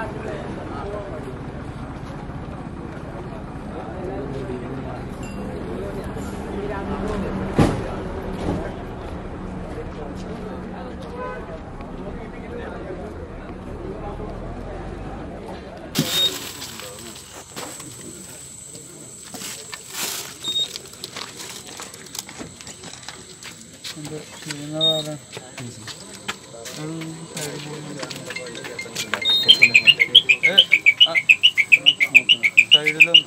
സൈഡിലൊന്ന്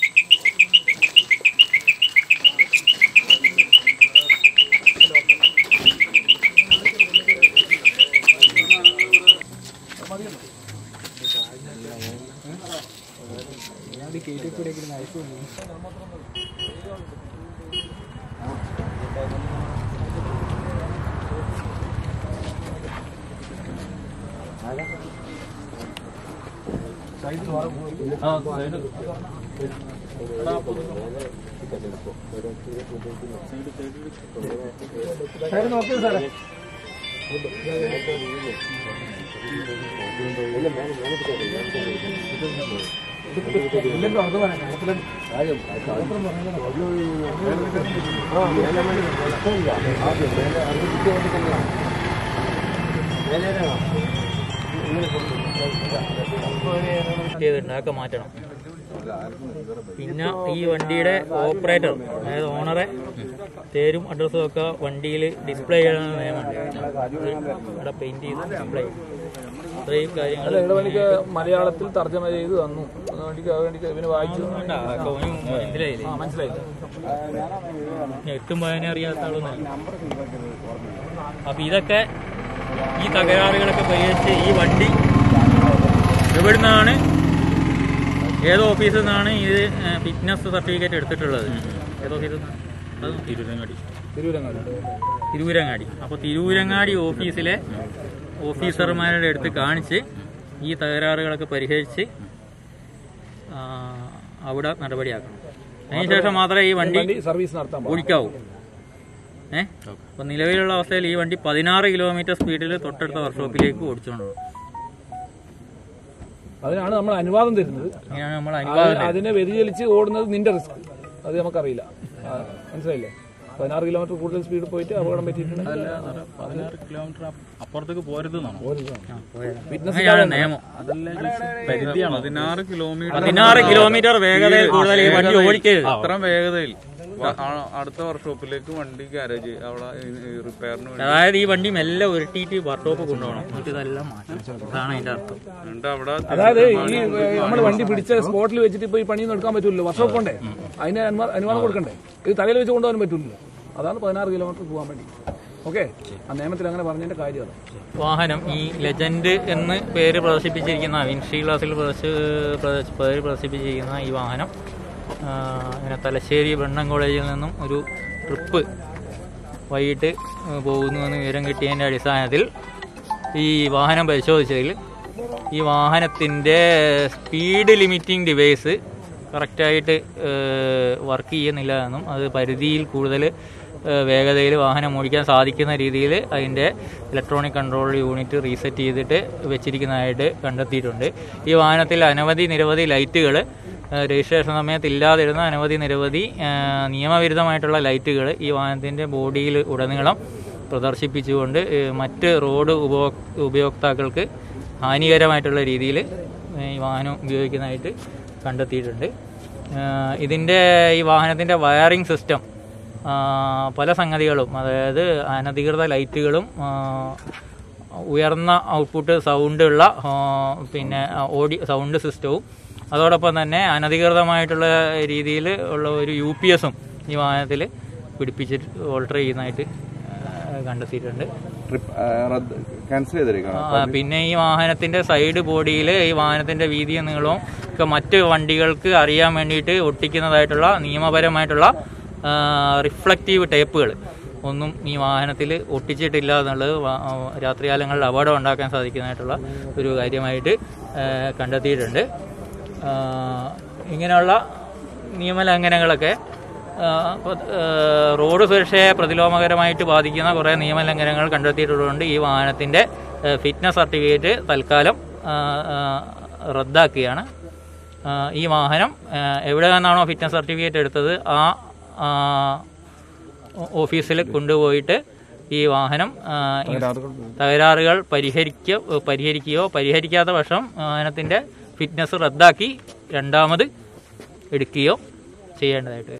ചെയ്തിട്ടുണ്ട് അതൊക്കെ മാറ്റണം പിന്നെ ഈ വണ്ടിയുടെ ഓപ്പറേറ്റർ അതായത് ഓണറെ പേരും അഡ്രസ്സും ഒക്കെ വണ്ടിയിൽ ഡിസ്പ്ലേ ചെയ്യണമെന്ന് നിയമമുണ്ട് അവിടെ പെയിന്റ് ചെയ്ത് ഡിസ്പ്ലേ ചെയ്യും അത്രയും കാര്യങ്ങൾ എനിക്ക് മലയാളത്തിൽ തർജ്ജമ ചെയ്ത് തന്നു വേണ്ടിക്ക് വേണ്ടിക്ക് ഇവന് വായിച്ചു മനസ്സിലായില്ലേ ആ മനസ്സിലായി എട്ടും വായന അറിയാത്ത ആളൊന്നല്ല അപ്പൊ ഇതൊക്കെ ഈ തകരാറുകളൊക്കെ പരിഹരിച്ച് ഈ വണ്ടി എവിടുന്നാണ് ഏത് ഓഫീസിൽ നിന്നാണ് ഇത് ഫിറ്റ്നസ് സർട്ടിഫിക്കറ്റ് എടുത്തിട്ടുള്ളത് ഏത് ഓഫീസിൽ നിന്നാണ് അത് തിരുവരങ്ങാടി തിരുവരങ്ങാടി തിരൂരങ്ങാടി അപ്പോൾ തിരൂരങ്ങാടി ഓഫീസിലെ ഓഫീസർമാരുടെ അടുത്ത് കാണിച്ച് ഈ തകരാറുകളൊക്കെ പരിഹരിച്ച് ആ, അവിടെ നടപടിയാക്കണം അതിനുശേഷം മാത്രമേ ഈ വണ്ടി വണ്ടി സർവീസ് നടത്താൻ പാടില്ല. ഓടിക്കാവൂ ഏ അപ്പൊ നിലവിലുള്ള അവസ്ഥയിൽ ഈ വണ്ടി പതിനാറ് കിലോമീറ്റർ സ്പീഡിൽ തൊട്ടടുത്ത വർക്ക്ഷോപ്പിലേക്ക് ഓടിച്ചോണ്ട് പോകും. അതിനാണ് നമ്മൾ അനുവാദം തരുന്നത് ഇങ്ങനെയാണ് നമ്മൾ അനുവാദം അത് അതിനെ വ്യതിചലിച്ച് ഓടുന്നത് നിന്റെ റിസ്ക് അത് നമുക്കറിയില്ല ആ, മനസ്സിലായില്ലേ പതിനാറ് കിലോമീറ്റർ കൂടുതൽ സ്പീഡ് പോയിട്ട് അപകടം പറ്റിയിട്ടുണ്ട് പതിനാറ് കിലോമീറ്റർ അപ്പുറത്തേക്ക് പോരുതെന്നാണോ അങ്ങനെയാണ് നിയമം പരിധിയാണ് പതിനാറ് കിലോമീറ്റർ പതിനാറ് കിലോമീറ്റർ വേഗതയിൽ കൂടുതൽ ഈ വണ്ടി ഓടിക്കരുത് അത്ര വേഗതയിൽ വ- ആ- അടുത്ത വർക്ക്ഷോപ്പിലേക്ക് വണ്ടി ഗാരേജ് അവിടെ റിപ്പയറിന് വേണ്ടി അതായത് ഈ വണ്ടി മെല്ലെ ഉരുട്ടിയിട്ട് വർക്ക്ഷോപ്പ് കൊണ്ടുപോകണം എന്നിട്ട് ഇതെല്ലാം മാറ്റണം അതാണ് അതിന്റെ അർത്ഥം എന്നിട്ട് അവിടെ അതായത് ഈ നമ്മൾ വണ്ടി പിടിച്ച സ്പോട്ടിൽ വെച്ചിട്ട് ഇപ്പൊ ഈ പണിയൊന്നും എടുക്കാൻ പറ്റില്ലല്ലോ വർഷം കൊണ്ടേ അതിന് അനുവാ- അനുവാദം കൊടുക്കണ്ടേ ഇത് തലയിൽ വെച്ച് കൊണ്ടുപോകാൻ പറ്റില്ലല്ലോ അതാണ് പതിനാറ് കിലോമീറ്റർ പോകാൻ വേണ്ടി ഓക്കെ ആ നിയമത്തിൽ അങ്ങനെ പറഞ്ഞതിന്റെ കാര്യം അതാണ് വാഹനം ഈ ലെജൻഡ് എന്ന് പേര് പ്രദർശിപ്പിച്ചിരിക്കുന്ന വിൻഷി ഗ്ലാസിൽ പ്രദർശി- പ്രദർശി- പേര് പ്രദർശിപ്പിച്ചിരിക്കുന്ന ഈ വാഹനം ആ, ഇങ്ങനെ തലശ്ശേരി ബ്രണ്ണൻ കോളേജിൽ നിന്നും ഒരു ട്രിപ്പ് വൈകിട്ട് പോകുന്നുവെന്ന് വിവരം കിട്ടിയതിൻ്റെ അടിസ്ഥാനത്തിൽ ഈ വാഹനം പരിശോധിച്ചതിൽ ഈ വാഹനത്തിൻ്റെ സ്പീഡ് ലിമിറ്റിംഗ് ഡിവൈസ് കറക്റ്റായിട്ട് വർക്ക് ചെയ്യുന്നില്ല എന്നും അത് പരിധിയിൽ കൂടുതൽ വേഗതയിൽ വാഹനം ഓടിക്കാൻ സാധിക്കുന്ന രീതിയിൽ അതിൻ്റെ ഇലക്ട്രോണിക് കൺട്രോൾ യൂണിറ്റ് റീസെറ്റ് ചെയ്തിട്ട് വെച്ചിരിക്കുന്നതായിട്ട് കണ്ടെത്തിയിട്ടുണ്ട് ഈ വാഹനത്തിൽ അനവധി നിരവധി ലൈറ്റുകൾ രജിസ്ട്രേഷൻ സമയത്ത് ഇല്ലാതിരുന്ന അനവധി നിരവധി ആ, നിയമവിരുദ്ധമായിട്ടുള്ള ലൈറ്റുകൾ ഈ വാഹനത്തിൻ്റെ ബോഡിയിൽ ഉടനീളം പ്രദർശിപ്പിച്ചുകൊണ്ട് ഏ, മറ്റ് റോഡ് ഉപഭോ ഉപയോക്താക്കൾക്ക് ഹാനികരമായിട്ടുള്ള രീതിയിൽ ഈ വാഹനം ഉപയോഗിക്കുന്നതായിട്ട് കണ്ടെത്തിയിട്ടുണ്ട് ആ, ഇതിൻ്റെ ഈ വാഹനത്തിൻ്റെ വയറിംഗ് സിസ്റ്റം ആ, പല സംഗതികളും അതായത് അനധികൃത ലൈറ്റുകളും ആ, ഉയർന്ന ഔട്ട്പുട്ട് സൗണ്ടുള്ള ആ, പിന്നെ ഓഡി സൗണ്ട് സിസ്റ്റവും അതോടൊപ്പം തന്നെ അനധികൃതമായിട്ടുള്ള രീതിയിൽ ഉള്ള ഒരു യു പി എസും ഈ വാഹനത്തിൽ പിടിപ്പിച്ചിട്ട് ഓൾട്ടർ ചെയ്യുന്നതായിട്ട് ആ, കണ്ടെത്തിയിട്ടുണ്ട് ക്യാൻസൽ ചെയ്തിരിക്കണം ആ, പിന്നെ ഈ വാഹനത്തിന്റെ സൈഡ് ബോഡിയിൽ ഈ വാഹനത്തിന്റെ വീതിയും നീളവും ഒക്കെ മറ്റ് വണ്ടികൾക്ക് അറിയാൻ വേണ്ടിയിട്ട് ഒട്ടിക്കുന്നതായിട്ടുള്ള നിയമപരമായിട്ടുള്ള റിഫ്ലക്റ്റീവ് ടേപ്പുകൾ ഒന്നും ഈ വാഹനത്തിൽ ഒട്ടിച്ചിട്ടില്ല എന്നുള്ളത് വാ- ആ, രാത്രികാലങ്ങളിൽ അപകടം ഉണ്ടാക്കാൻ സാധിക്കുന്നതായിട്ടുള്ള ഒരു കാര്യമായിട്ട് ആ, കണ്ടെത്തിയിട്ടുണ്ട് ആ, ഇങ്ങനെയുള്ള നിയമലംഘനങ്ങളൊക്കെ ആ, ഇപ്പൊ, ആ, റോഡ് സുരക്ഷയെ പ്രതിലോമകരമായിട്ട് ബാധിക്കുന്ന കുറേ നിയമലംഘനങ്ങൾ കണ്ടെത്തിയിട്ടുള്ളതുകൊണ്ട് ഈ വാഹനത്തിന്റെ ഫിറ്റ്നസ് സർട്ടിഫിക്കറ്റ് തൽക്കാലം ആ, ആ, റദ്ദാക്കുകയാണ് ആ, ഈ വാഹനം ആ, എവിടെ നിന്നാണോ ഫിറ്റ്നസ് സർട്ടിഫിക്കറ്റ് എടുത്തത് ആ ആ, ഓഫീസിൽ കൊണ്ടുപോയിട്ട് ഈ വാഹനം ആ, തകരാറുകൾ പരിഹരിക്ക പരിഹരിക്കുകയോ പരിഹരിക്കാത്ത പക്ഷം വാഹനത്തിന്റെ ഫിറ്റ്നസ് റദ്ദാക്കി രണ്ടാമത് എടുക്കുകയോ ചെയ്യേണ്ടതായിട്ട് വരും